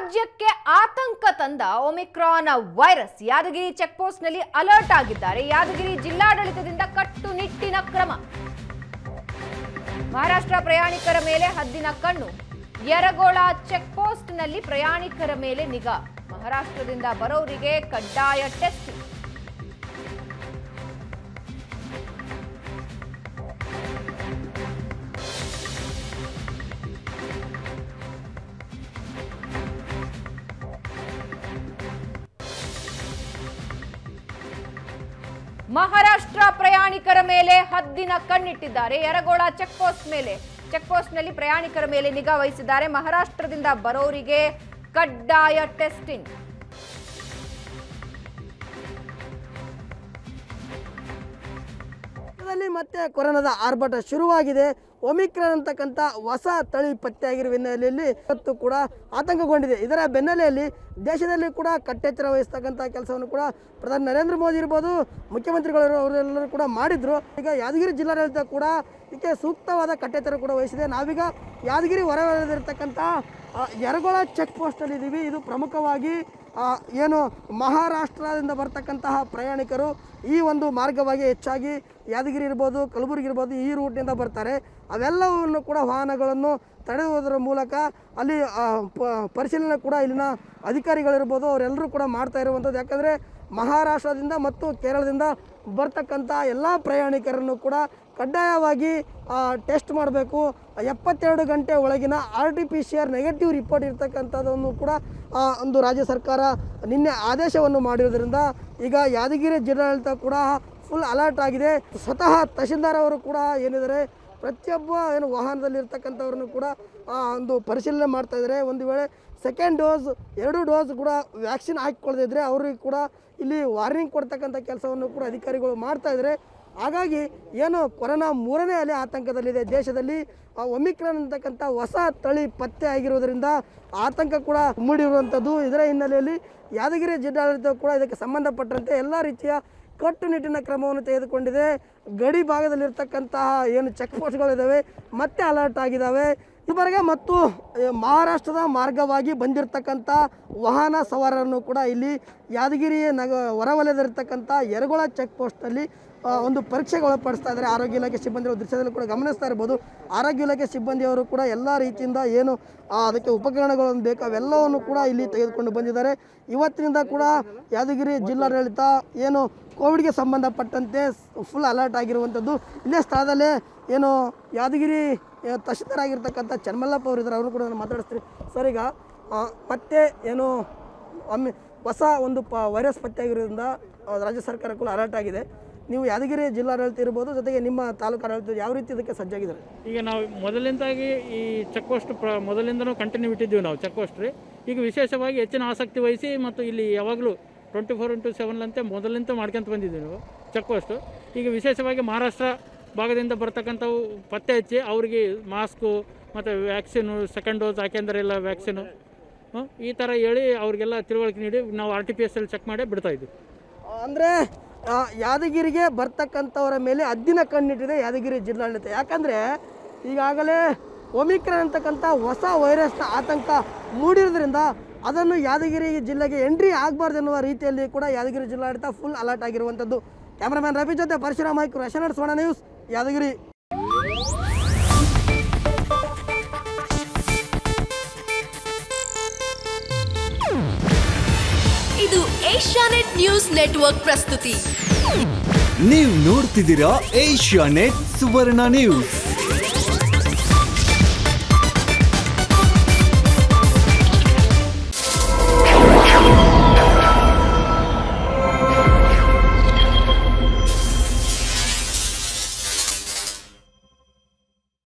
ರಾಜ್ಯಕ್ಕೆ ಆತಂಕ ತಂದ ಒಮಿಕ್ರಾನ್ ವೈರಸ್ ಯಾದಗಿರಿ ಚೆಕ್ಪೋಸ್ಟ್ನಲ್ಲಿ ಅಲರ್ಟ್ ಆಗಿದ್ದಾರೆ ಯಾದಗಿರಿ ಜಿಲ್ಲಾಡಳಿತದಿಂದ ಕಟ್ಟುನಿಟ್ಟಿನ ಕ್ರಮ ಮಹಾರಾಷ್ಟ್ರ ಪ್ರಯಾಣಿಕರ ಮೇಲೆ ಹದ್ದಿನ ಕಣ್ಣು ಯರಗೋಳ ಚೆಕ್ಪೋಸ್ಟ್ನಲ್ಲಿ ಪ್ರಯಾಣಿಕರ ಮೇಲೆ ನಿಗಾ ಮಹಾರಾಷ್ಟ್ರದಿಂದ ಬರೋರಿಗೆ ಕಡ್ಡಾಯ ಟೆಸ್ಟ್ ಮಹಾರಾಷ್ಟ್ರ ಪ್ರಯಾಣಿಕರ ಮೇಲೆ ಹದ್ದಿನ ಕಣ್ಣಿಟ್ಟಿದ್ದಾರೆ ಯರಗೋಳ ಚೆಕ್ಪೋಸ್ಟ್ ಮೇಲೆ ಚೆಕ್ಪೋಸ್ಟ್ನಲ್ಲಿ ಪ್ರಯಾಣಿಕರ ಮೇಲೆ ನಿಗಾ ವಹಿಸಿದ್ದಾರೆ ಮಹಾರಾಷ್ಟ್ರದಿಂದ ಬರೋರಿಗೆ ಕಡ್ಡಾಯ ಟೆಸ್ಟಿಂಗ್ ಭಾರತದಲ್ಲಿ ಮತ್ತೆ ಕೊರೋನಾದ ಆರ್ಭಟ ಶುರುವಾಗಿದೆ ಒಮಿಕ್ರಾನ್ ಅಂತಕ್ಕಂಥ ಹೊಸ ತಳಿ ಪತ್ತೆಯಾಗಿರುವ ಹಿನ್ನೆಲೆಯಲ್ಲಿ ಇವತ್ತು ಕೂಡ ಆತಂಕಗೊಂಡಿದೆ ಇದರ ಬೆನ್ನಲೆಯಲ್ಲಿ ದೇಶದಲ್ಲಿ ಕೂಡ ಕಟ್ಟೆಚ್ಚರ ವಹಿಸ್ತಕ್ಕಂಥ ಕೆಲಸವನ್ನು ಕೂಡ ಪ್ರಧಾನಿ ನರೇಂದ್ರ ಮೋದಿ ಇರ್ಬೋದು ಮುಖ್ಯಮಂತ್ರಿಗಳು ಅವರೆಲ್ಲರೂ ಕೂಡ ಮಾಡಿದ್ರು ಈಗ ಯಾದಗಿರಿ ಜಿಲ್ಲಾಡಳಿತ ಕೂಡ ಇದಕ್ಕೆ ಸೂಕ್ತವಾದ ಕಟ್ಟೆಚ್ಚರ ಕೂಡ ವಹಿಸಿದೆ ನಾವೀಗ ಯಾದಗಿರಿ ಹೊರವಲಯದಲ್ಲಿರ್ತಕ್ಕಂಥ ಆ, ಯರಗೋಳ ಚೆಕ್ ಪೋಸ್ಟಲ್ಲಿ ಇದ್ದೀವಿ ಇದು ಪ್ರಮುಖವಾಗಿ ಆ, ಏನು ಮಹಾರಾಷ್ಟ್ರದಿಂದ ಬರ್ತಕ್ಕಂತಹ ಪ್ರಯಾಣಿಕರು ಈ ಒಂದು ಮಾರ್ಗವಾಗಿ ಹೆಚ್ಚಾಗಿ ಯಾದಗಿರಿ ಇರ್ಬೋದು ಕಲಬುರಗಿ ಇರ್ಬೋದು ಈ ರೂಟ್ನಿಂದ ಬರ್ತಾರೆ ಅವೆಲ್ಲವನ್ನು ಕೂಡ ವಾಹನಗಳನ್ನು ತಡೆಯುವುದರ ಮೂಲಕ ಅಲ್ಲಿ ಆ, ಪ- ಪರಿಶೀಲನೆ ಕೂಡ ಇಲ್ಲಿನ ಅಧಿಕಾರಿಗಳಿರ್ಬೋದು ಅವರೆಲ್ಲರೂ ಕೂಡ ಮಾಡ್ತಾ ಇರುವಂಥದ್ದು ಯಾಕಂದರೆ ಮಹಾರಾಷ್ಟ್ರದಿಂದ ಮತ್ತು ಕೇರಳದಿಂದ ಬರ್ತಕ್ಕಂಥ ಎಲ್ಲ ಪ್ರಯಾಣಿಕರನ್ನು ಕೂಡ ಕಡ್ಡಾಯವಾಗಿ ಟೆಸ್ಟ್ ಮಾಡಬೇಕು ಎಪ್ಪತ್ತೆರಡು ಗಂಟೆ ಒಳಗಿನ R T P C R negative report ಇರ್ತಕ್ಕಂಥದ್ದನ್ನು ಕೂಡ ಆ, ಒಂದು ರಾಜ್ಯ ಸರ್ಕಾರ ನಿನ್ನೆ ಆದೇಶವನ್ನು ಮಾಡಿರೋದ್ರಿಂದ ಈಗ ಯಾದಗಿರಿ ಜಿಲ್ಲಾಡಳಿತ ಕೂಡ ಫುಲ್ ಅಲರ್ಟ್ ಆಗಿದೆ ಸ್ವತಃ ತಹಶೀಲ್ದಾರ್ ಅವರು ಕೂಡ ಏನಿದ್ದಾರೆ ಪ್ರತಿಯೊಬ್ಬ ಏನು ವಾಹನದಲ್ಲಿ ಇರ್ತಕ್ಕಂಥವ್ರನ್ನು ಕೂಡ ಆ, ಒಂದು ಪರಿಶೀಲನೆ ಮಾಡ್ತಾ ಇದ್ದಾರೆ ಒಂದು ವೇಳೆ ಸೆಕೆಂಡ್ ಡೋಸ್ ಎರಡು ಡೋಸ್ ಕೂಡ ವ್ಯಾಕ್ಸಿನ್ ಹಾಕಿಕೊಳ್ಳದಿದ್ರೆ ಅವ್ರಿಗೆ ಕೂಡ ಇಲ್ಲಿ ವಾರ್ನಿಂಗ್ ಕೊಡ್ತಕ್ಕಂಥ ಕೆಲಸವನ್ನು ಕೂಡ ಅಧಿಕಾರಿಗಳು ಮಾಡ್ತಾ ಇದ್ದಾರೆ ಹಾಗಾಗಿ ಏನು ಕೊರೋನಾ ಮೂರನೇ ಅಲೆ ಆತಂಕದಲ್ಲಿದೆ ದೇಶದಲ್ಲಿ ಆ ಒಮಿಕ್ರಾನ್ ಅಂತಕ್ಕಂಥ ಹೊಸ ತಳಿ ಪತ್ತೆ ಆಗಿರೋದ್ರಿಂದ ಆತಂಕ ಕೂಡ ಮೂಡಿರುವಂಥದ್ದು ಇದರ ಹಿನ್ನೆಲೆಯಲ್ಲಿ ಯಾದಗಿರಿ ಜಿಲ್ಲಾಡಳಿತ ಕೂಡ ಇದಕ್ಕೆ ಸಂಬಂಧಪಟ್ಟಂತೆ ಎಲ್ಲ ರೀತಿಯ ಕಟ್ಟುನಿಟ್ಟಿನ ಕ್ರಮವನ್ನು ತೆಗೆದುಕೊಂಡಿದೆ ಗಡಿ ಭಾಗದಲ್ಲಿರ್ತಕ್ಕಂತಹ ಏನು ಚೆಕ್ ಪೋಸ್ಟ್ಗಳಿದ್ದಾವೆ ಮತ್ತೆ ಅಲರ್ಟ್ ಆಗಿದ್ದಾವೆ ಇವರೆಗೆ ಮತ್ತು ಏ, ಮಹಾರಾಷ್ಟ್ರದ ಮಾರ್ಗವಾಗಿ ಬಂದಿರತಕ್ಕಂಥ ವಾಹನ ಸವಾರರನ್ನು ಕೂಡ ಇಲ್ಲಿ ಯಾದಗಿರಿ ನಗ ಹೊರವಲಯದಲ್ಲಿರ್ತಕ್ಕಂಥ ಯರಗೋಳ ಚೆಕ್ ಪೋಸ್ಟ್ನಲ್ಲಿ ಆ, ಒಂದು ಪರೀಕ್ಷೆಗೆ ಒಳಪಡಿಸ್ತಾ ಇದ್ದಾರೆ ಆರೋಗ್ಯ ಇಲಾಖೆ ಸಿಬ್ಬಂದಿಗಳು ದೃಶ್ಯದಲ್ಲಿ ಕೂಡ ಗಮನಿಸ್ತಾ ಇರ್ಬೋದು ಆರೋಗ್ಯ ಇಲಾಖೆ ಸಿಬ್ಬಂದಿಯವರು ಕೂಡ ಎಲ್ಲ ರೀತಿಯಿಂದ ಏನು ಆ, ಅದಕ್ಕೆ ಉಪಕರಣಗಳನ್ನು ಬೇಕು ಅವೆಲ್ಲವನ್ನು ಕೂಡ ಇಲ್ಲಿ ತೆಗೆದುಕೊಂಡು ಬಂದಿದ್ದಾರೆ ಇವತ್ತಿನಿಂದ ಕೂಡ ಯಾದಗಿರಿ ಜಿಲ್ಲಾಡಳಿತ ಏನು ಕೋವಿಡ್ಗೆ ಸಂಬಂಧಪಟ್ಟಂತೆ ಫುಲ್ ಅಲರ್ಟ್ ಆಗಿರುವಂಥದ್ದು ಇಲ್ಲೇ ಸ್ಥಳದಲ್ಲೇ ಏನು ಯಾದಗಿರಿ ಆ, ತಹಶೀಲ್ದಾರ್ ಆಗಿರ್ತಕ್ಕಂಥ ಚನ್ಮಲ್ಲಪ್ಪ ಅವರು ಇದ್ದಾರೆ ಅವರು ಕೂಡ ನಾನು ಮಾತಾಡಿಸ್ತೀನಿ ಸರ್ ಈಗ ಆ, ಮತ್ತೆ ಏನು ಒಮ್ಮೆ ಹೊಸ ಒಂದು ಪ ವೈರಸ್ ಪತ್ತೆಯಾಗಿರೋದ್ರಿಂದ ಆ, ರಾಜ್ಯ ಸರ್ಕಾರ ಕೂಡ ಅಲರ್ಟ್ ಆಗಿದೆ ನೀವು ಯಾದಗಿರಿ ಜಿಲ್ಲಾಡಳಿತ ಇರ್ಬೋದು ಜೊತೆಗೆ ನಿಮ್ಮ ತಾಲೂಕು ಆಡಳಿತ ಯಾವ ರೀತಿ ಇದಕ್ಕೆ ಸಜ್ಜಾಗಿದ್ದಾರೆ ಈಗ ನಾವು ಮೊದಲಿಂದಾಗಿ ಈ ಚೆಕ್ ಪೋಸ್ಟ್ ಪ್ರ ಮೊದಲಿಂದನೂ ಕಂಟಿನ್ಯೂ ಇಟ್ಟಿದ್ದೀವಿ ನಾವು ಚೆಕ್ ಪೋಸ್ಟ್ ರೀ ಈಗ ವಿಶೇಷವಾಗಿ ಹೆಚ್ಚಿನ ಆಸಕ್ತಿ ವಹಿಸಿ ಮತ್ತು ಇಲ್ಲಿ ಯಾವಾಗಲೂ ಟ್ವೆಂಟಿ ಫೋರ್ ಇಂಟು ಸೆವೆನ್ಲಂತೆ ಮೊದಲಿಂದ ಮಾಡ್ಕೊಂತ ಬಂದಿದ್ದೀವಿ ನಾವು ಚೆಕ್ ಪೋಸ್ಟು ಈಗ ವಿಶೇಷವಾಗಿ ಮಹಾರಾಷ್ಟ್ರ ಭಾಗದಿಂದ ಬರ್ತಕ್ಕಂಥವು ಪತ್ತೆ ಹಚ್ಚಿ ಅವರಿಗೆ ಮಾಸ್ಕು ಮತ್ತು ವ್ಯಾಕ್ಸಿನು ಸೆಕೆಂಡ್ ಡೋಸ್ ಹಾಕ್ಯಂದ್ರೆಲ್ಲ ವ್ಯಾಕ್ಸಿನು ಹ್ಮ್? ಈ ಥರ ಹೇಳಿ ಅವ್ರಿಗೆಲ್ಲ ತಿಳುವಳಿಕೆ ನೀಡಿ ನಾವು ಆರ್ ಟಿ ಪಿ ಎಸ್ ಅಲ್ಲಿ ಚೆಕ್ ಮಾಡಿ ಬಿಡ್ತಾ ಇದ್ವಿ ಅಂದರೆ ಯಾದಗಿರಿಗೆ ಬರ್ತಕ್ಕಂಥವರ ಮೇಲೆ ಹದ್ದಿನ ಕಣ್ಣಿಟ್ಟಿದೆ ಯಾದಗಿರಿ ಜಿಲ್ಲಾಡಳಿತ ಯಾಕಂದರೆ ಈಗಾಗಲೇ ಒಮಿಕ್ರಾನ್ ಅಂತಕ್ಕಂಥ ಹೊಸ ವೈರಸ್ನ ಆತಂಕ ಮೂಡಿರೋದ್ರಿಂದ ಅದನ್ನು ಯಾದಗಿರಿ ಜಿಲ್ಲೆಗೆ ಎಂಟ್ರಿ ಆಗಬಾರ್ದು ಎನ್ನುವ ರೀತಿಯಲ್ಲಿ ಕೂಡ ಯಾದಗಿರಿ ಜಿಲ್ಲಾಡಳಿತ ಫುಲ್ ಅಲರ್ಟ್ ಆಗಿರುವಂಥದ್ದು ಕ್ಯಾಮ್ರಾಮ್ಯಾನ್ ರವಿ ಜೊತೆ ಪರಶುರಾಮ ನಾಯ್ಕ ರಶನಡ್ ಸೋಣ ನ್ಯೂಸ್ ಯಾದಗಿರಿ ಇದು ಏಷ್ಯಾನೆಟ್ ನ್ಯೂಸ್ ನೆಟ್ವರ್ಕ್ ಪ್ರಸ್ತುತಿ ನೀವು ನೋಡ್ತಿದ್ದೀರಾ ಏಷ್ಯಾ ನೆಟ್ ಸುವರ್ಣ ನ್ಯೂಸ್